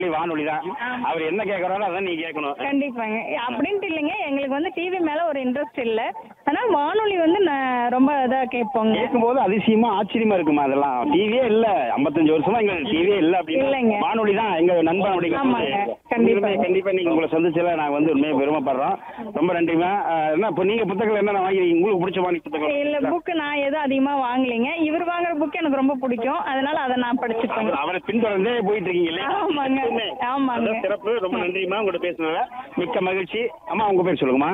வானொலி தான் அவர் என்ன கேட்கறாரோ அதான் நீ கேட்கணும் கண்டிப்பாங்க அப்படின்ட்டு இல்லைங்க எங்களுக்கு வந்து டிவி மேல ஒரு இன்ட்ரெஸ்ட் இல்ல அதனால வானொலி வந்து நான் ரொம்ப இதா கேட்போங்க கேட்கும்போது அதிசயமா ஆச்சரியமா இருக்குமா அதெல்லாம் டிவியே இல்ல 55 வருஷமா எங்க டிவியே இல்ல இல்லைங்க. அப்படின்னு வானொலி தான் எங்க நண்பன் அப்படிங்கிறது ஆமாங்க, கண்டிப்பா. உண்மையிலே கண்டிப்பா நீங்க உங்களை சந்திச்சல நாங்க வந்து உண்மையை பெருமைப்படுறோம் ரொம்ப நன்றிமா அஹ், என்ன இப்போ நீங்க புத்தகங்கள் என்ன வாங்கி உங்களுக்கு பிடிச்ச மாதிரி இல்ல புத்தகம் புக் நான் எதுவும் அதிகமா வாங்கலைங்க இவர் வாங்குற புக் எனக்கு ரொம்ப பிடிக்கும் அதனால அதை நான் படிச்சுப்பேங்க அவரை பின்தொடர்ந்தே போயிட்டு இருக்கீங்க இல்லையா ஆமாங்க, எப்பவுமே. ஆமாங்க. அதான் சிறப்பு ரொம்ப நன்றிமா உங்கள்ட்ட பேசுனதுல மிக்க மகிழ்ச்சி அம்மா உங்க பேர் சொல்லுங்கம்மா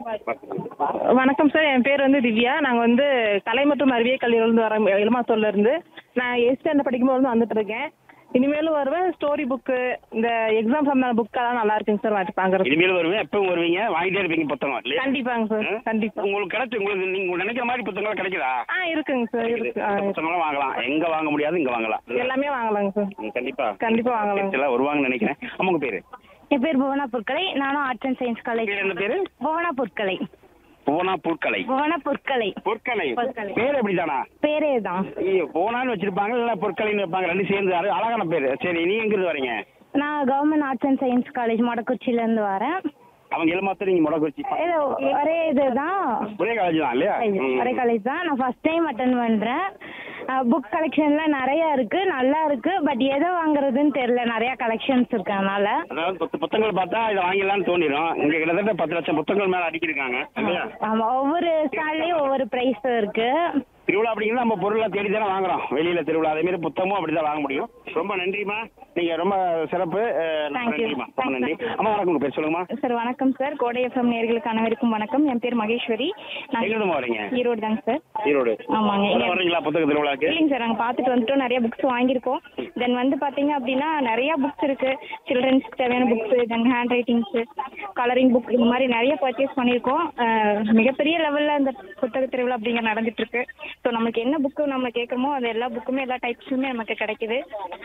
வணக்கம் சார் என் பேர் வந்து திவ்யா நாங்கள் வந்து கலை மற்றும் அறிவியல் கல்லூரியிலிருந்து வரோம் எலமாத்தூர்ல இருந்து நான் எயிட் ஸ்டாண்டர்ட் படிக்கும்போது வந்து வந்துட்டு இருக்கேன் இனிமேலும் வருவேன் ஸ்டோரி புக்கு இந்த எக்ஸாம் சம்பந்த புக்கெல்லாம் நல்லா இருக்குங்க சார் வாங்கி வாங்குறது இனிமேல் வருவேன் எப்பவும் வருவீங்க வாங்கிட்டே இருப்பீங்க புத்தகம் இல்லையா கண்டிப்பாங்க சார் ஆ? கண்டிப்பா உங்களுக்கு கிடைச்சு உங்களுக்கு நீங்க நினைக்கிற மாதிரி புத்தகங்கள் கிடைக்குதா ஆ இருக்குங்க சார் இருக்கு ஆ, இருக்கு. புத்தகங்களும் வாங்கலாம் எங்க வாங்க முடியாது இங்க வாங்கலாம் எல்லாமே வாங்கலாங்க சார் ம், கண்டிப்பா கண்டிப்பா வாங்கலாம் எல்லாம் வருவாங்கன்னு நினைக்கிறேன் அம்மா உங்க பேரு என் பேர் புவனா பொற்கலை நானும் ஆர்ட்ஸ் அண்ட் சயின்ஸ் காலேஜ் பேர் என்ன பேரு புவனா பொற்கலை புவனா பூர்க்கலை புவனா பொற்கலை பொற்கலை பொற்கலை. பேர் எப்படிதானா பேரே தான் ஐயோ, புவனான்னு வச்சிருப்பாங்க இல்ல பொற்கலைன்னு வைப்பாங்க ரெண்டு சேர்ந்து அது அழகான பேரு சரி நீ எங்க இருந்து வரீங்க நான் government arts and science college மொடக்குச்சில இருந்து வரேன் அவங்க எழுமாத்த நீங்க முடக்குச்சி இது ஒரே இதுதான் ஒரே காலேஜ் தான் இல்லையா ம். ஒரே காலேஜ் தான் நான் ஃபர்ஸ்ட் டைம் அட்டன் பண்றேன் புக் கலெக்ஷன்லாம் நிறைய இருக்கு நல்லா இருக்கு பட் எதை வாங்குறதுன்னு தெரியல நிறைய கலெக்ஷன்ஸ் இருக்கு அதனால அதாவது புத்த- புத்தகங்கள் பார்த்தா இதை வாங்கிடலாம்னு தோணிடும் இங்க கிட்டத்தட்ட பத்து லட்சம் புத்தகங்கள் மேல அடிக்கிருக்காங்க இல்லையா ஆமா ஒவ்வொரு ஸ்டால்லையும் ஒவ்வொரு பிரைஸ் இருக்கு திருவிழா அப்படிங்கிறது நம்ம பொருளை தேடி தானே வாங்குறோம் வெளியில திருவிழா அதே மாதிரி புத்தகமும் அப்படிதான் வாங்க முடியும் ரொம்ப நன்றிமா நீங்க ரொம்ப சிறப்பு அஹ், ரொம்ப Thank you. நன்றிமா ரொம்ப நன்றி அம்மா வணக்கம் உங்க பேர் சொல்லுங்கம்மா சார் வணக்கம் சார் கோடை எஃப்எம் நேர்களுக்கு அனைவருக்கும் வணக்கம் என் பேர் மகேஸ்வரி நான் எங்கிருந்து வரீங்க ஈரோடு தாங்க சார் ஈரோடு ஆமாங்க இப்பதான் வர்றீங்களா புத்தக திருவிழாக்கு இல்லைங்க சார் நாங்கள் பார்த்துட்டு வந்துட்டோம் நிறைய புக்ஸ் வாங்கியிருக்கோம் தென் வந்து பார்த்தீங்க அப்படின்னா நிறைய புக்ஸ் இருக்கு சில்ட்ரன்ஸ் தேவையான books then hand writings colouring book இந்த மாதிரி நிறைய பர்ச்சேஸ் பண்ணியிருக்கோம் அஹ், மிகப்பெரிய லெவலில் இந்த புத்தக திருவிழா அப்படிங்கிற நடந்துட்டு இருக்கு ஸோ நமக்கு என்ன புக்கு நம்ம கேட்குறோமோ அது எல்லா புக்குமே எல்லா டைப்ஸுமே நமக்கு கிடைக்குது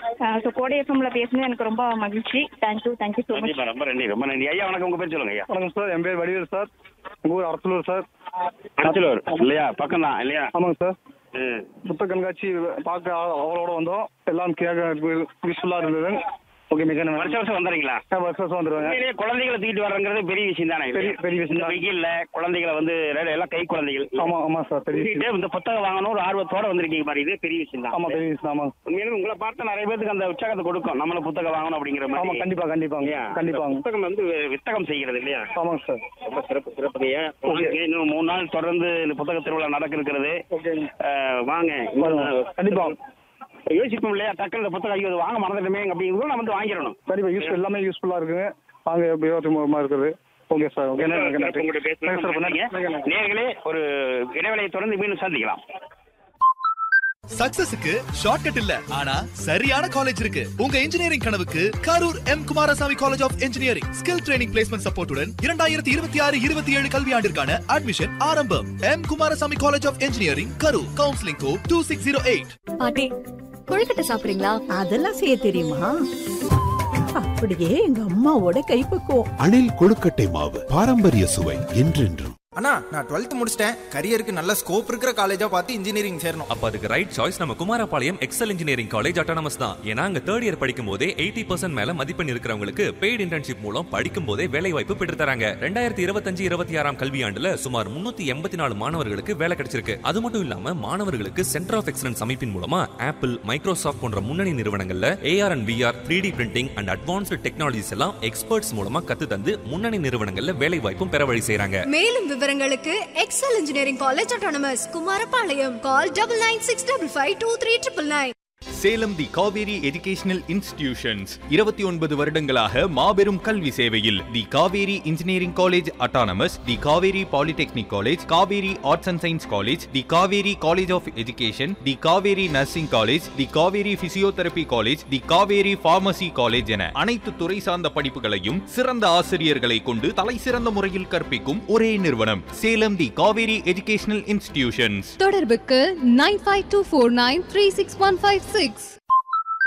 ஸோ கோடை எஃப்எம்ல பேசுனது எனக்கு ரொம்ப மகிழ்ச்சி தேங்க்யூ தேங்க்யூ ஸோ மச் நன்றிமா ரொம்ப நன்றி ரொம்ப நன்றி ஐயா வணக்கம் உங்க பேர் சொல்லுங்க ஐயா வணக்கம் சார் என் பேர் வடிவேல் சார் எங்கள் ஊர் அரசலூர் சார் அச்சலூர் இல்லையா பக்கம் தான் இல்லையா ஆமாங்க சார் ம். புத்தக கண்காட்சி பார்க்க ஆ- அவளோட வந்தோம் எல்லாம் கேட்க யூஸ்ஃபுல்லாக இருந்தது ஓகே மிக நன்றி. வருஷம் வருஷம் வந்துடுறீங்களா ஆ, வருஷம் வருஷம் வந்துடுவாங்க உண்மையிலேயே குழந்தைகளை தூக்கிட்டு வர்றங்கிறது பெரிய விஷயம் தானே பெரிய- பெரிய விஷயம் தான். வெயில்ல குழந்தைகளை வந்து ரெ- எல்லாம் கை குழந்தைகள் ஆமாம் ஆமாம் சார் பெரிய விஷயம். தூக்கிட்டு இந்த புத்தகம் வாங்கணும் ஒரு ஆர்வத்தோட வந்திருக்கீங்க பாரு இது பெரிய விஷயம் தான் ஆமாம் பெரிய விஷயம் ஆமாம் உண்மையிலே உங்களை பார்த்தா நிறைய பேருக்கு அந்த உற்சாகத்தை கொடுக்கும் நம்மளும் புத்தகம் வாங்கணும் அப்படிங்கிற மாதிரி ஆமாம் கண்டிப்பாக கண்டிப்பாங்க இல்லையா? கண்டிப்பாங்க இந்த புத்தகம் வந்து வித்தகம் செய்கிறது இல்லையா ஆமாங்க சார் ரொம்ப சிறப்பு சிறப்புங்க வாங்க, இன்னும் மூணு நாள் தொடர்ந்து இந்த புத்தக திருவிழா நடக்க இருக்கிறது ஓகேங்க அஹ், வாங்க கண்டிப்பாக யோசிப்போம் இல்லையா டக்குனு இந்த புத்தகம் ஐயோ இது வாங்க மறந்துட்டுமே அப்படிங்கிறது நம்ம வந்து வாங்கிடணும் கண்டிப்பாக யூஸ் எல்லாமே யூஸ்ஃபுல்லாக இருக்குங்க வாங்க உபயோகமாக இருக்குது ஓகே சார் ஓகே நன்றி நன்றி உங்கள்கிட்ட பேசுனது நன்றி சார் நன்றி நன்றிங்க. நன்றி. நேயர்களே ஒரு இடைவேளையை தொடர்ந்து மீண்டும் சந்திக்கலாம் சக்சஸுக்கு ஷார்ட்கட் இல்ல ஆனா சரியான காலேஜ் இருக்கு உங்க இன்ஜினியரிங் கனவுக்கு Karur M Kumarasamy college of engineering skill training placement சப்போர்ட்டுடன் இரண்டாயிரத்தி இருபத்தி ஆறு இருபத்தி ஏழு கல்வியாண்டிற்கான அட்மிஷன் ஆரம்பம் M Kumarasamy college of engineering Karur counselling code two six zero eight பாட்டி கொழுக்கட்டை சாப்பிடுறீங்களா அதெல்லாம் செய்ய தெரியுமா அப்படியே எங்க அம்மாவோட கைப்பக்குவம் அணில் கொழுக்கட்டை மாவு பாரம்பரிய சுவை என்றென்றும் அண்ணா நான் டுவெல்த் முடிச்சிட்டேன் கரியருக்கு நல்ல ஸ்கோப் இருக்கிற காலேஜா பார்த்து இன்ஜினியரிங் சேரணும் அப்ப அதுக்கு ரைட் சாய்ஸ் நம்ம Kumarapalayam Excel engineering college autonomous தான் ஏன்னா அங்க தேர்ட் இயர் படிக்கும் போதே எயிட்டி பர்சன்ட் மேல மதிப்பெண் இருக்கிறவங்களுக்கு பெய்டு இன்டர்ன்ஷிப் மூலம் படிக்கும் போதே வேலை வாய்ப்பு பெற்று தராங்க ரெண்டாயிரத்தி இருபத்தஞ்சு இருபத்தி ஆறாம் கல்வியாண்டுல சுமார் முன்னூத்தி எண்பத்தி நாலு மாணவர்களுக்கு வேலை கிடைச்சிருக்கு அது மட்டும் இல்லாம மாணவர்களுக்கு சென்டர் ஆஃப் எக்ஸலன்ஸ் அமைப்பின் மூலமா ஆப்பிள் மைக்ரோசாஃப்ட் போன்ற முன்னணி நிறுவனங்கள்ல AR and VR three D printing and advanced technologies எல்லாம் எக்ஸ்பர்ட்ஸ் மூலமா கத்து தந்து முன்னணி நிறுவனங்கள்ல வேலை வாய்ப்பும் பெற வழி செய்றாங்க மேலும் விவரங்களுக்கு Excel engineering college autonomous Kumarapalayam call double nine six double five two three triple nine Salem the Kaveri educational institutions இருபத்தி ஒன்பது வருடங்களாக மாபெரும் கல்வி சேவையில் the Kaveri engineering college autonomous the Kaveri polytechnic college Kaveri arts and science college the Kaveri college of education the Kaveri nursing college the Kaveri physiotherapy college the Kaveri pharmacy college என அனைத்து துறை சார்ந்த படிப்புகளையும் சிறந்த ஆசிரியர்களை கொண்டு தலை சிறந்த முறையில் கற்பிக்கும் ஒரே நிறுவனம் Salem the Kaveri educational institutions தொடர்புக்கு nine five two four nine three six one five six